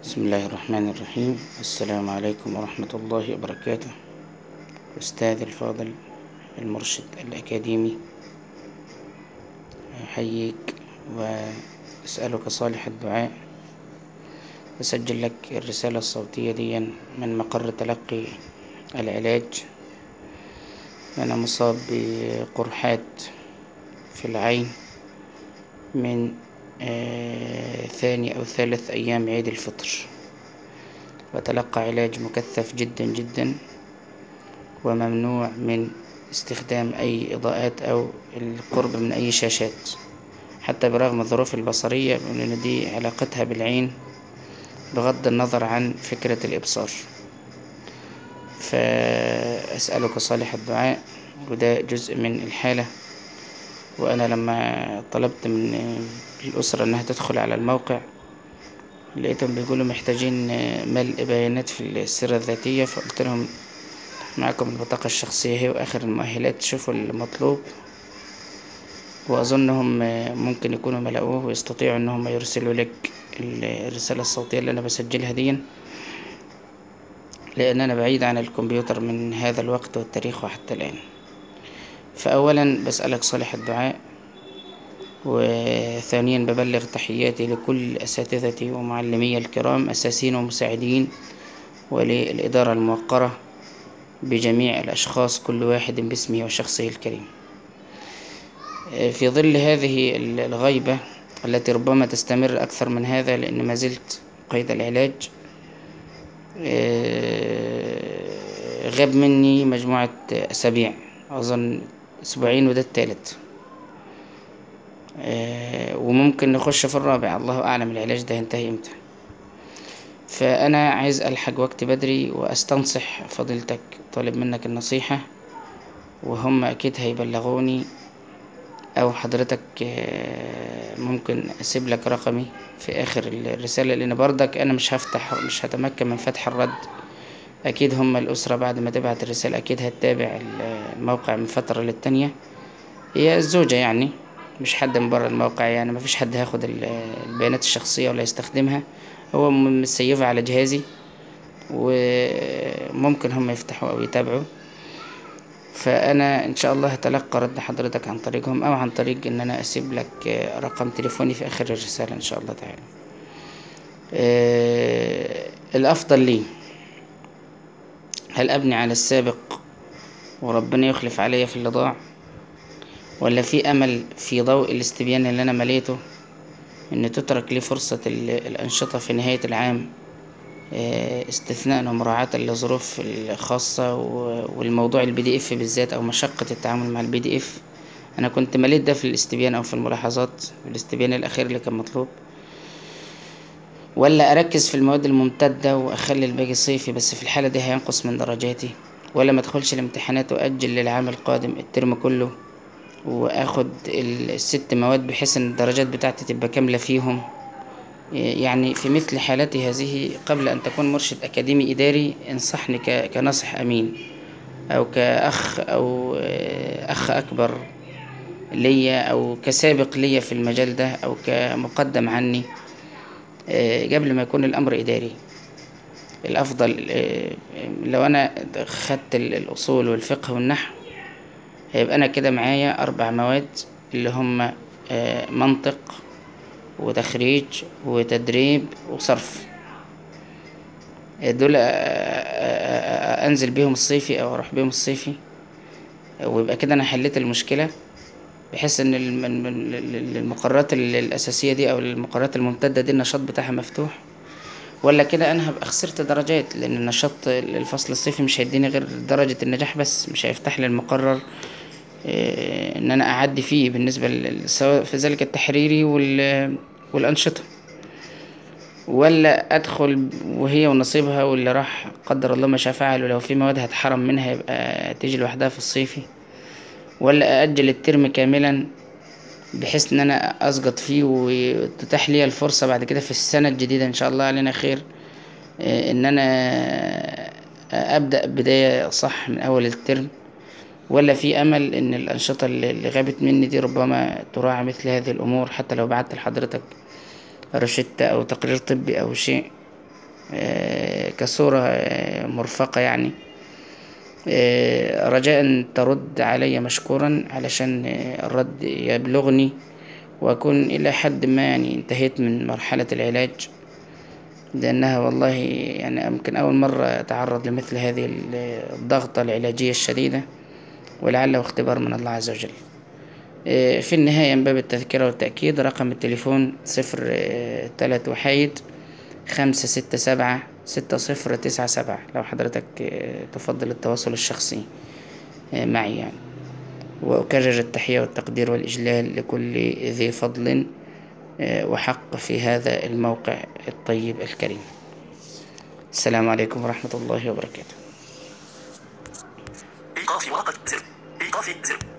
بسم الله الرحمن الرحيم السلام عليكم ورحمة الله وبركاته أستاذ الفاضل المرشد الأكاديمي أحييك وأسألك صالح الدعاء أسجل لك الرسالة الصوتية دي من مقر تلقي العلاج أنا مصاب بقرحات في العين من آه ثاني أو ثالث أيام عيد الفطر وتلقى علاج مكثف جدا جدا وممنوع من استخدام أي إضاءات أو القرب من أي شاشات حتى برغم الظروف البصرية لأن دي علاقتها بالعين بغض النظر عن فكرة الإبصار فأسألك صالح الدعاء وده جزء من الحالة وأنا لما طلبت من الأسرة أنها تدخل على الموقع لقيتهم بيقولوا محتاجين ملء بيانات في السيرة الذاتية فقلت لهم معكم البطاقة الشخصية هي وآخر المؤهلات شوفوا المطلوب وأظنهم ممكن يكونوا ملأوه ويستطيعوا أنهم يرسلوا لك الرسالة الصوتية اللي أنا بسجلها دي لأن أنا بعيد عن الكمبيوتر من هذا الوقت والتاريخ وحتى الآن فأولا بسألك صالح الدعاء وثانيا ببلغ تحياتي لكل أساتذتي ومعلمي الكرام أساسيين ومساعدين وللإدارة الموقرة بجميع الأشخاص كل واحد باسمه وشخصه الكريم في ظل هذه الغيبة التي ربما تستمر أكثر من هذا لأن ما زلت قيد العلاج غاب مني مجموعة أسابيع أظن أسبوعين وده التالت وممكن نخش في الرابع الله أعلم العلاج ده هينتهي إمتى فأنا عايز ألحق وقت بدري وأستنصح فضيلتك طالب منك النصيحة وهم أكيد هيبلغوني أو حضرتك ممكن أسيب لك رقمي في آخر الرسالة لأن بردك أنا مش هفتح مش هتمكن من فتح الرد أكيد هم الأسرة بعد ما تبعت الرسالة أكيد هتتابع الموقع من فترة للتانية هي الزوجة يعني مش حد من برا الموقع يعني مفيش حد هياخد البيانات الشخصية ولا يستخدمها هو مسيفها على جهازي وممكن هم يفتحوا أو يتابعوا فأنا إن شاء الله هتلقى رد حضرتك عن طريقهم أو عن طريق إن أنا أسيب لك رقم تليفوني في آخر الرسالة إن شاء الله تعالى الأفضل لي هل أبني على السابق وربنا يخلف عليا في اللي ضاع ولا في أمل في ضوء الاستبيان اللي أنا مليته إن تترك لي فرصة الأنشطة في نهاية العام استثناء ومراعاة للظروف الخاصة والموضوع البي دي اف بالذات أو مشقة التعامل مع البي دي اف أنا كنت مليت ده في الاستبيان أو في الملاحظات الاستبيان الأخير اللي كان مطلوب ولا أركز في المواد الممتدة وأخلي الباقي صيفي بس في الحالة دي هينقص من درجاتي ولا ما أدخلش الامتحانات وأجل للعام القادم الترم كله وأخد الست مواد بحيث إن الدرجات بتاعتي تبقى كاملة فيهم يعني في مثل حالتي هذه قبل أن تكون مرشد أكاديمي إداري انصحني كنصح أمين أو كأخ أو أخ أكبر ليا أو كسابق ليا في المجال ده أو كمقدم عني قبل ما يكون الأمر إداري الأفضل لو أنا خدت الأصول والفقه والنحو هيبقى أنا كده معايا أربع مواد اللي هم منطق وتخريج وتدريب وصرف دول انزل بيهم الصيفي او اروح بيهم الصيفي ويبقى كده انا حليت المشكله بحيث ان المقررات الاساسيه دي او المقررات الممتده دي النشاط بتاعها مفتوح ولا كده انا هبقى خسرت درجات لان النشاط الفصل الصيفي مش هيديني غير درجه النجاح بس مش هيفتح لي المقرر ان انا اعدي فيه بالنسبه سواء في ذلك التحريري والانشطه ولا ادخل وهي ونصيبها واللي راح قدر الله ما شاء فعل ولو في مواد هتحرم منها يبقى تيجي لوحدها في الصيفي ولا ااجل الترم كاملا بحيث ان انا اسقط فيه وتتاح لي الفرصه بعد كده في السنه الجديده ان شاء الله علينا خير ان انا ابدا بدايه صح من اول الترم ولا في امل ان الانشطه اللي غابت مني دي ربما تراعى مثل هذه الامور حتى لو بعت لحضرتك روشتة او تقرير طبي او شيء آه، كصورة آه، مرفقة يعني آه، رجاء ترد علي مشكورا علشان آه، الرد يبلغني وأكون إلى حد ما يعني انتهيت من مرحلة العلاج لأنها والله يعني يمكن أول مرة أتعرض لمثل هذه الضغطة العلاجية الشديدة ولعله اختبار من الله عز وجل آه، في النهاية من باب التذكرة والتأكيد رقم التليفون صفر آه، تلات وحيد خمسة ستة سبعة ستة صفر تسعة سبعة لو حضرتك آه، تفضل التواصل الشخصي آه، معي يعني وأكرر التحية والتقدير والإجلال لكل ذي فضل آه، وحق في هذا الموقع الطيب الكريم السلام عليكم ورحمة الله وبركاته إيقاف ورقة زر إيقاف زر